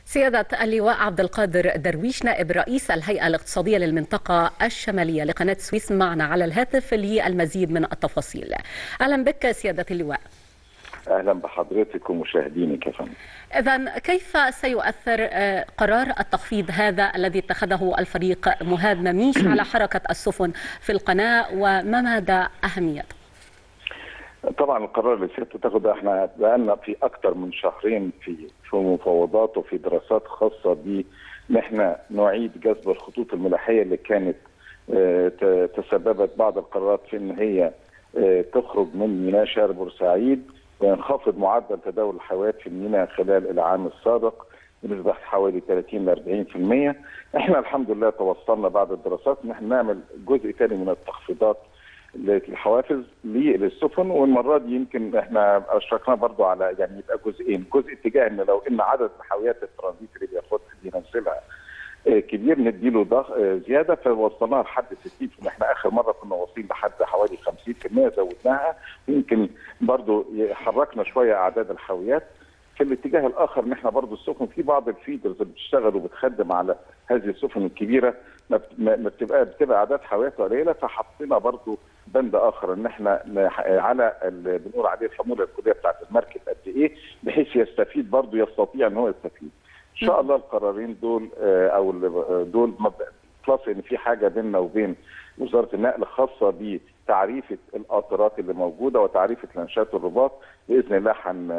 سيادة اللواء عبد القادر درويش نائب رئيس الهيئة الاقتصادية للمنطقة الشمالية لقناة السويس معنا على الهاتف للمزيد من التفاصيل أهلا بك سيادة اللواء اهلا بحضرتك ومشاهدينك يا فندم إذا كيف سيؤثر قرار التخفيض هذا الذي اتخذه الفريق مهاب مميش على حركة السفن في القناة وما مدى أهميته؟ طبعا القرار اللي سيادته تاخده احنا بقالنا في اكثر من شهرين في في مفاوضات وفي دراسات خاصه ب ان احنا نعيد جذب الخطوط الملاحيه اللي كانت اه تسببت بعض القرارات في ان هي اه تخرج من ميناء شهر بورسعيد وينخفض معدل تداول الحاويات في الميناء خلال العام السابق بنسبه حوالي 30 ل 40%. احنا الحمد لله توصلنا بعد الدراسات ان احنا نعمل جزء ثاني من التخفيضات الحوافز للسفن والمره دي يمكن احنا اشركنا برضو على يعني يبقى جزئين، جزء اتجاه ان لو ان عدد محاويات الترانزيت اللي بياخد بينزلها كبير نديله ضغ زياده فوصلناها لحد 60% احنا اخر مره كنا واصلين لحد حوالي 50% زودناها يمكن برضو حركنا شويه اعداد الحاويات في الاتجاه الاخر ان احنا برضو السفن في بعض الفيدرز اللي بتشتغل وبتخدم على هذه السفن الكبيره ما بتبقى بتبقى اعداد حاويات قليله فحطينا برضو بند اخر ان احنا على بنقول عليه الحموله الكليه بتاعت المركب قد ايه بحيث يستفيد برضو يستطيع ان هو يستفيد. ان شاء الله القرارين دول او دول بلس ان في حاجه بيننا وبين وزاره النقل خاصه بتعريفه القاطرات اللي موجوده وتعريفه لانشات الرباط باذن الله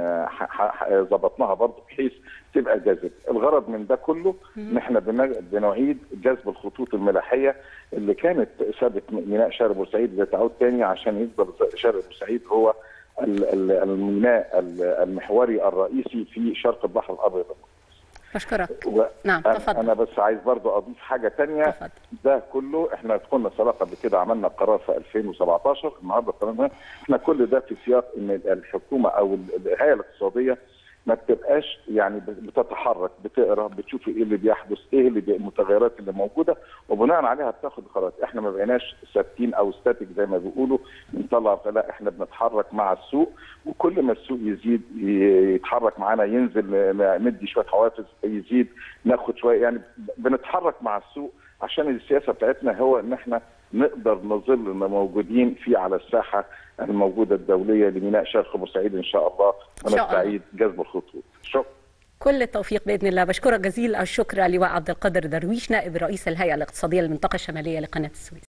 ظبطناها برضه بحيث تبقى جاذبه. الغرض من ده كله ان احنا بنعيد جذب الخطوط الملاحيه اللي كانت سابت ميناء شارع بورسعيد لتعود تاني عشان يفضل شارع بورسعيد هو الميناء المحوري الرئيسي في شرق البحر الابيض. بشكرك و... نعم تفضل انا بس عايز برضو اضيف حاجه تانية تفضل. ده كله احنا كنا سبق قبل كده عملنا قرار في 2017 النهارده قررنا احنا كل ده في سياق ان الحكومه او الهيئه الاقتصاديه ما بتبقاش يعني بتتحرك بتقرا بتشوف ايه اللي بيحدث ايه اللي بي... المتغيرات اللي موجوده وبناء عليها بتاخد قرارات احنا ما بقيناش ثابتين او ستاتيك زي ما بيقولوا بنطلع لا احنا بنتحرك مع السوق وكل ما السوق يزيد يتحرك معانا ينزل ندي شويه حوافز يزيد ناخد شويه يعني بنتحرك مع السوق عشان السياسه بتاعتنا هو ان احنا نقدر نظل موجودين في على الساحه الموجوده الدوليه لميناء شرق بورسعيد ان شاء الله ونستعيد جذب الخطوط شكرا كل التوفيق باذن الله بشكرك جزيل الشكر لواء عبد القادر درويش نائب رئيس الهيئه الاقتصاديه للمنطقه الشماليه لقناه السويس